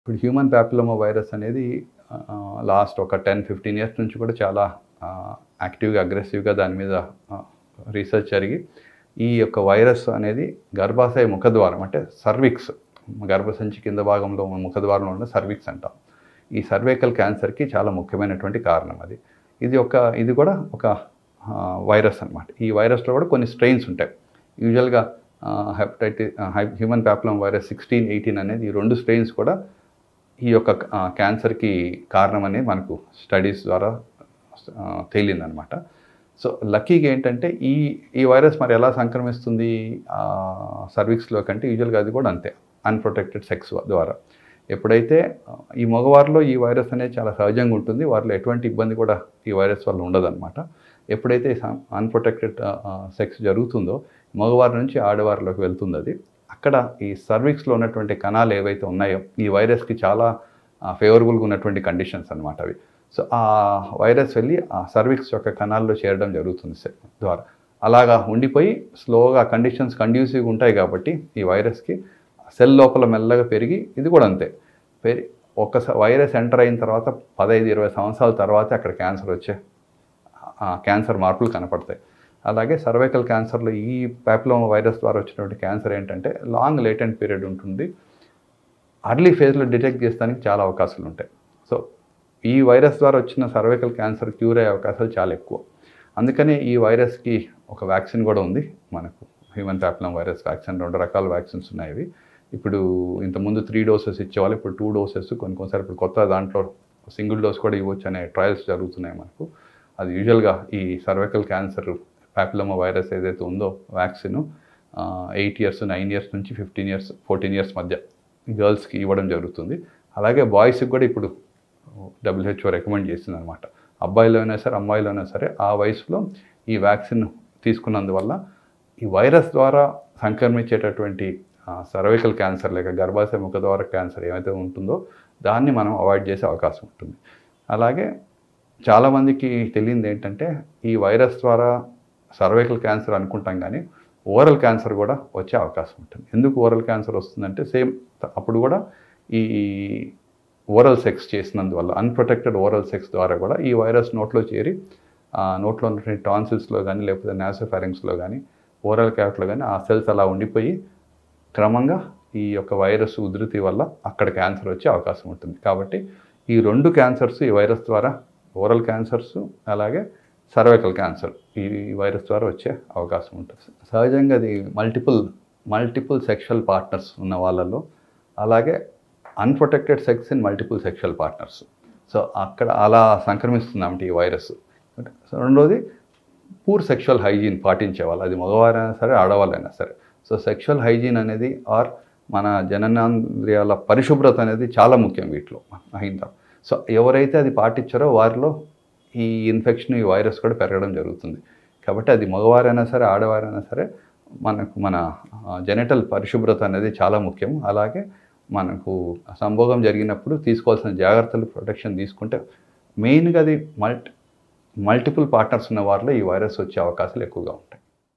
ఇప్పుడు human papilloma virus అనేది last ఒక టెన్ ఫిఫ్టీన్ ఇయర్స్ నుంచి కూడా చాలా యాక్టివ్గా అగ్రెసివ్గా దాని మీద రీసెర్చ్ జరిగి ఈ యొక్క వైరస్ అనేది గర్భాశయ ముఖద్వారం అంటే సర్విక్స్ గర్భసంచి కింద భాగంలో ఉన్న ముఖద్వారంలో ఉన్న సర్విక్స్ అంటాం ఈ సర్వైకల్ క్యాన్సర్కి చాలా ముఖ్యమైనటువంటి కారణం అది ఇది ఒక ఇది కూడా ఒక వైరస్ అనమాట ఈ వైరస్లో కూడా కొన్ని స్ట్రెయిన్స్ ఉంటాయి యూజువల్గా hepatitis human papilloma virus sixteen eighteen అనేది ఈ రెండు స్ట్రెయిన్స్ కూడా ఈ యొక్క క్యాన్సర్కి కారణం అనేది మనకు స్టడీస్ ద్వారా తేలిందనమాట సో లక్కీగా ఏంటంటే ఈ ఈ వైరస్ మరి ఎలా సంక్రమిస్తుంది సర్వీక్స్లో కంటే యూజువల్గా అది కూడా అంతే అన్ప్రొటెక్టెడ్ సెక్స్ ద్వారా ఎప్పుడైతే ఈ మగవారిలో ఈ వైరస్ అనేది చాలా సహజంగా ఉంటుంది వారిలో ఎటువంటి ఇబ్బంది కూడా ఈ వైరస్ వల్ల ఉండదన్నమాట ఎప్పుడైతే అన్ప్రొటెక్టెడ్ సెక్స్ జరుగుతుందో మగవారి నుంచి ఆడవారిలోకి వెళ్తుంది అది అక్కడ ఈ సర్వీక్స్లో ఉన్నటువంటి కణాలు ఏవైతే ఉన్నాయో ఈ వైరస్కి చాలా ఫేవరబుల్గా ఉన్నటువంటి కండిషన్స్ అనమాట అవి సో ఆ వైరస్ వెళ్ళి ఆ సర్వీక్స్ యొక్క కణాల్లో చేరడం జరుగుతుంది ద్వారా అలాగా ఉండిపోయి స్లోగా కండిషన్స్ కండ్యూసివ్గా ఉంటాయి కాబట్టి ఈ వైరస్కి సెల్ లోపల మెల్లగా పెరిగి ఇది కూడా అంతే పెరి ఒక వైరస్ ఎంటర్ అయిన తర్వాత పదహైదు ఇరవై సంవత్సరాల తర్వాత అక్కడ క్యాన్సర్ వచ్చే క్యాన్సర్ మార్పులు కనపడతాయి అలాగే సర్వైకల్ క్యాన్సర్లో ఈ ప్యాప్లోమా వైరస్ ద్వారా వచ్చినటువంటి క్యాన్సర్ ఏంటంటే లాంగ్ లేటెంట్ పీరియడ్ ఉంటుంది అర్లీ ఫేజ్లో డిటెక్ట్ చేస్తానికి చాలా అవకాశాలు ఉంటాయి సో ఈ వైరస్ ద్వారా వచ్చిన సర్వైకల్ క్యాన్సర్ క్యూర్ అయ్యే అవకాశాలు చాలా ఎక్కువ అందుకనే ఈ వైరస్కి ఒక వ్యాక్సిన్ కూడా ఉంది మనకు హ్యూమన్ ప్యాప్లమ్ వైరస్ వ్యాక్సిన్ రెండు రకాల వ్యాక్సిన్స్ ఉన్నాయి ఇప్పుడు ఇంతకుముందు త్రీ డోసెస్ ఇచ్చేవాళ్ళు ఇప్పుడు టూ డోసెస్ కొన్ని కొన్నిసార్లు ఇప్పుడు కొత్త దాంట్లో సింగిల్ డోస్ కూడా ఇవ్వచ్చు అనే ట్రయల్స్ జరుగుతున్నాయి మనకు అది యూజువల్గా ఈ సర్వైకల్ క్యాన్సర్ ప్యాపిలోమా వైరస్ ఏదైతే ఉందో vaccine eight years nine years నుంచి ఫిఫ్టీన్ ఇయర్స్ ఫోర్టీన్ ఇయర్స్ మధ్య గర్ల్స్కి ఇవ్వడం జరుగుతుంది అలాగే బాయ్స్కి కూడా ఇప్పుడు డబ్ల్యూహెచ్ఓ రికమెండ్ చేసింది అనమాట అబ్బాయిలో అయినా సరే అమ్మాయిలో అయినా సరే ఆ వయసులో ఈ వ్యాక్సిన్ తీసుకున్నందువల్ల ఈ వైరస్ ద్వారా సంక్రమించేటటువంటి సర్వైకల్ క్యాన్సర్ లేక గర్భాశయ ముఖ ద్వారా క్యాన్సర్ ఏమైతే ఉంటుందో దాన్ని మనం అవాయిడ్ చేసే అవకాశం ఉంటుంది అలాగే చాలామందికి తెలియంది ఏంటంటే ఈ వైరస్ ద్వారా సర్వైకల్ క్యాన్సర్ అనుకుంటాం కానీ ఓరల్ క్యాన్సర్ కూడా వచ్చే అవకాశం ఉంటుంది ఎందుకు ఓరల్ క్యాన్సర్ వస్తుందంటే సేమ్ అప్పుడు కూడా ఈ ఓరల్ సెక్స్ చేసినందువల్ల అన్ప్రొటెక్టెడ్ ఓరల్ సెక్స్ ద్వారా కూడా ఈ వైరస్ నోట్లో చేరి నోట్లో ఉన్నటువంటి టాన్సిల్స్లో కానీ లేకపోతే నాసోఫారింగ్స్లో కానీ ఓరల్ క్యావిట్లో కానీ ఆ సెల్స్ అలా ఉండిపోయి క్రమంగా ఈ యొక్క వైరస్ ఉధృతి వల్ల అక్కడ క్యాన్సర్ వచ్చే అవకాశం ఉంటుంది కాబట్టి ఈ రెండు క్యాన్సర్స్ ఈ వైరస్ ద్వారా ఓరల్ క్యాన్సర్స్ అలాగే సర్వైకల్ క్యాన్సర్ ఈ వైరస్ ద్వారా వచ్చే అవకాశం ఉంటుంది సహజంగా అది మల్టిపుల్ మల్టిపుల్ సెక్షువల్ పార్ట్నర్స్ ఉన్న వాళ్ళలో అలాగే unprotected sex in multiple sexual partners so అక్కడ అలా సంక్రమిస్తుందంటే ఈ వైరస్ రెండోది పూర్ సెక్షువల్ హైజీన్ పాటించే వాళ్ళు అది మగవారైనా సరే ఆడవాళ్ళైనా సరే సో సెక్షువల్ హైజీన్ అనేది ఆర్ మన జననేంద్రియాల పరిశుభ్రత అనేది చాలా ముఖ్యం వీటిలో అయిందా సో ఎవరైతే అది పాటించారో వారిలో ఈ ఇన్ఫెక్షన్ ఈ వైరస్ కూడా పెరగడం జరుగుతుంది కాబట్టి అది మగవారైనా సరే ఆడవారైనా సరే మనకు మన జెనటల్ పరిశుభ్రత అనేది చాలా ముఖ్యం అలాగే మనకు సంభోగం జరిగినప్పుడు తీసుకోవాల్సిన జాగ్రత్తలు ప్రొటెక్షన్ తీసుకుంటే మెయిన్గా అది మల్టి మల్టిపుల్ పార్ట్నర్స్ ఉన్న వారిలో ఈ వైరస్ వచ్చే అవకాశాలు ఎక్కువగా ఉంటాయి